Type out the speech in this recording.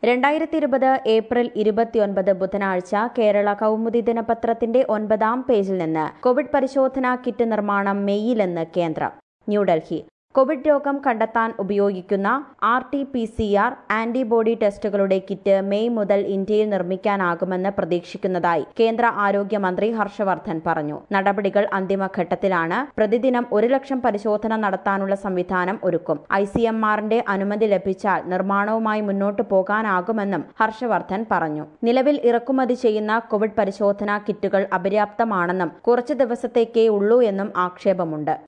രണ്ടായിരത്തി ഇരുപത് ഏപ്രിൽ ഇരുപത്തിയൊൻപത് ബുധനാഴ്ച കേരള കൗമുദി ദിനപത്രത്തിന്റെ ഒൻപതാം പേജിൽ നിന്ന് കോവിഡ് പരിശോധനാ കിറ്റ് നിർമ്മാണം മെയ്യിലെന്ന് കേന്ദ്രം ന്യൂഡൽഹി കോവിഡ് രോഗം കണ്ടെത്താൻ ഉപയോഗിക്കുന്ന R T P C R antibody ടെസ്റ്റുകളുടെ കിറ്റ് മെയ് മുതൽ ഇന്ത്യയിൽ നിർമ്മിക്കാനാകുമെന്ന് പ്രതീക്ഷിക്കുന്നതായി കേന്ദ്ര ആരോഗ്യമന്ത്രി ഹർഷവർദ്ധൻ പറഞ്ഞു നടപടികൾ അന്തിമഘട്ടത്തിലാണ് പ്രതിദിനം ഒരു ലക്ഷം പരിശോധന നടത്താനുള്ള സംവിധാനം ഒരുക്കും ഐ സി എം ആറിന്റെ അനുമതി ലഭിച്ചാൽ നിർമ്മാണവുമായി മുന്നോട്ടു പോകാനാകുമെന്നും ഹർഷവർദ്ധൻ പറഞ്ഞു നിലവിൽ ഇറക്കുമതി ചെയ്യുന്ന കോവിഡ് പരിശോധനാ കിറ്റുകൾ അപര്യാപ്തമാണെന്നും കുറച്ചു ദിവസത്തേക്കേ ഉള്ളൂ എന്നും ആക്ഷേപമുണ്ട്